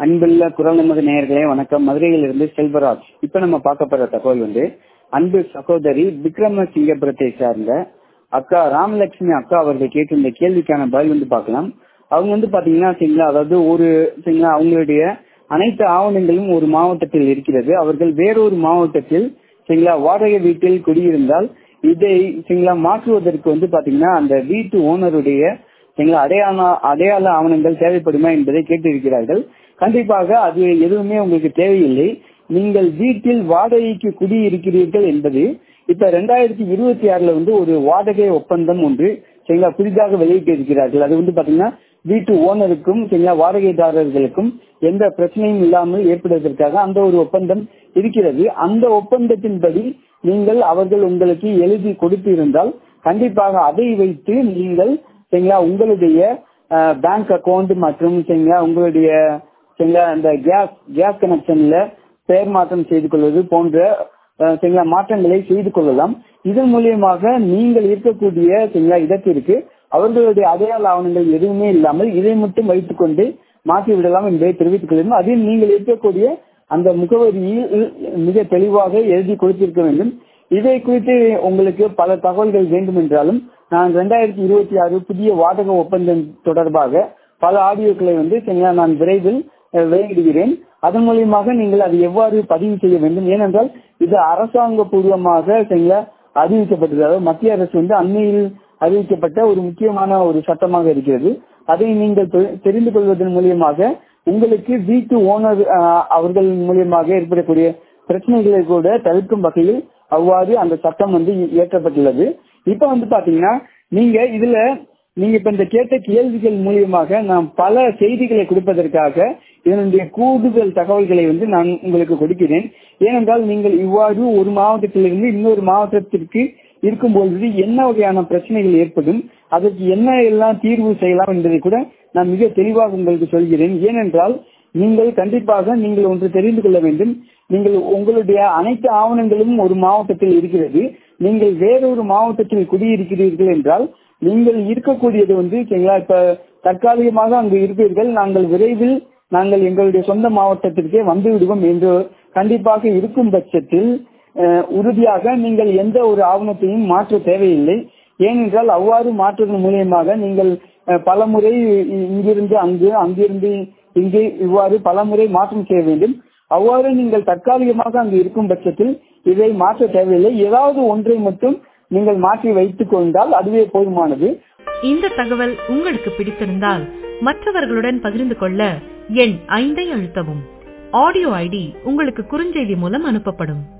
அன்புள்ள குரல் நமது நேயர்களே வணக்கம் மதுரையிலிருந்து செல்வராஜ் இப்ப நம்ம பார்க்க போற தகவல் வந்து அன்பு சகோதரி விக்ரமசிங்கபுரத்தை சார்ந்த அக்கா ராமலட்சுமி அக்கா அவர்கள் கேட்டிருந்த கேள்விக்கான பதில் வந்து பார்க்கலாம் அவங்க வந்து பாத்தீங்கன்னா சரிங்களா அதாவது ஒரு சரிங்களா அவங்களுடைய அனைத்து ஆவணங்களும் ஒரு மாவட்டத்தில் இருக்கிறது அவர்கள் வேறொரு மாவட்டத்தில் சரிங்களா வாடகை வீட்டில் குடியிருந்தால் இதை சரிங்களா மாற்றுவதற்கு வந்து பாத்தீங்கன்னா அந்த வீட்டு ஓனருடைய சரிங்களா அடையாள அடையாள ஆவணங்கள் தேவைப்படுமா என்பதை கேட்டிருக்கிறார்கள் கண்டிப்பாக அது எதுவுமே உங்களுக்கு தேவையில்லை நீங்கள் வீட்டில் வாடகைக்கு குடியிருக்கிறீர்கள் என்பது இப்ப ரெண்டாயிரத்தி இருபத்தி ஆறுல வந்து ஒரு வாடகை ஒப்பந்தம் ஒன்று சரிங்களா புதிதாக வெளியிட்டு இருக்கிறார்கள் அது வந்து பாத்தீங்கன்னா வீட்டு ஓனருக்கும் சரிங்களா வாடகைதாரர்களுக்கும் எந்த பிரச்சனையும் இல்லாமல் ஏற்படுவதற்காக அந்த ஒரு ஒப்பந்தம் இருக்கிறது அந்த ஒப்பந்தத்தின்படி நீங்கள் அவர்கள் உங்களுக்கு எழுதி கொடுத்திருந்தால் கண்டிப்பாக அதை வைத்து நீங்கள் சரிங்களா உங்களுடைய பேங்க் அக்கவுண்ட் மற்றும் சரிங்களா உங்களுடைய சரிங்களா இந்த கேஸ் கேஸ் கனெக்ஷன்ல பெயர் மாற்றம் செய்து கொள்வது போன்ற சரிங்களா மாற்றங்களை செய்து கொள்ளலாம் இதன் மூலியமாக நீங்கள் இருக்கக்கூடிய சரிங்களா இடத்திற்கு அவர்களுடைய அடையாள ஆவணங்கள் எதுவுமே இல்லாமல் இதை மட்டும் வைத்துக் கொண்டு மாற்றி விடலாம் என்பதை தெரிவித்துக் கொள்ளும் அதில் நீங்கள் இருக்கக்கூடிய அந்த முகவரியில் மிக தெளிவாக எழுதி கொடுத்திருக்க வேண்டும் இதை குறித்து உங்களுக்கு பல தகவல்கள் வேண்டும் என்றாலும் நான் ரெண்டாயிரத்தி இருபத்தி ஆறு புதிய வாடக ஒப்பந்தம் தொடர்பாக பல ஆடியோக்களை வந்து சரிங்களா நான் விரைவில் வெளியிடுகிறேன் அதன் மூலியமாக நீங்கள் அதை எவ்வாறு பதிவு செய்ய வேண்டும் ஏனென்றால் இது அரசாங்க பூர்வமாக சரிங்களா அறிவிக்கப்பட்டது அதாவது மத்திய அரசு வந்து அண்மையில் அறிவிக்கப்பட்ட ஒரு முக்கியமான ஒரு சட்டமாக இருக்கிறது அதை நீங்கள் தெரிந்து கொள்வதன் மூலியமாக உங்களுக்கு வீட்டு ஓனர் அவர்கள் மூலியமாக ஏற்படக்கூடிய பிரச்சனைகளை கூட தவிர்க்கும் வகையில் அவ்வாறு அந்த சட்டம் வந்து இயற்றப்பட்டுள்ளது இப்ப வந்து பாத்தீங்கன்னா நீங்க இதுல நீங்க இப்ப இந்த கேட்ட கேள்விகள் மூலியமாக நான் பல செய்திகளை கொடுப்பதற்காக இதனுடைய கூடுதல் தகவல்களை வந்து நான் உங்களுக்கு கொடுக்கிறேன் ஏனென்றால் நீங்கள் இவ்வாறு ஒரு மாவட்டத்திலிருந்து இன்னொரு மாவட்டத்திற்கு இருக்கும்பொழுது என்ன வகையான பிரச்சனைகள் ஏற்படும் அதற்கு என்ன எல்லாம் தீர்வு செய்யலாம் என்பதை கூட நான் மிக தெளிவாக உங்களுக்கு சொல்கிறேன் ஏனென்றால் நீங்கள் கண்டிப்பாக நீங்கள் ஒன்று தெரிந்து கொள்ள வேண்டும் நீங்கள் உங்களுடைய அனைத்து ஆவணங்களும் ஒரு மாவட்டத்தில் இருக்கிறது நீங்கள் வேறொரு மாவட்டத்தில் குடியிருக்கிறீர்கள் என்றால் நீங்கள் இருக்கக்கூடியது வந்து சரிங்களா இப்ப தற்காலிகமாக அங்கு இருப்பீர்கள் நாங்கள் விரைவில் நாங்கள் எங்களுடைய சொந்த மாவட்டத்திற்கே வந்து விடுவோம் என்று கண்டிப்பாக இருக்கும் பட்சத்தில் உறுதியாக நீங்கள் எந்த ஒரு ஆவணத்தையும் மாற்ற தேவையில்லை ஏனென்றால் அவ்வாறு மாற்றுவதன் மூலியமாக நீங்கள் பல முறை இங்கிருந்து அங்கு அங்கிருந்து இங்கே இவ்வாறு பல முறை மாற்றம் செய்ய வேண்டும் அவ்வாறு நீங்கள் தற்காலிகமாக அங்கு இருக்கும் பட்சத்தில் இதை மாற்ற தேவையில்லை ஏதாவது ஒன்றை மட்டும் நீங்கள் மாற்றி வைத்துக் கொண்டால் அதுவே போதுமானது இந்த தகவல் உங்களுக்கு பிடித்திருந்தால் மற்றவர்களுடன் பகிர்ந்து கொள்ள எண் ஐந்தை அழுத்தவும் ஆடியோ ஐடி உங்களுக்கு குறுஞ்செய்தி மூலம் அனுப்பப்படும்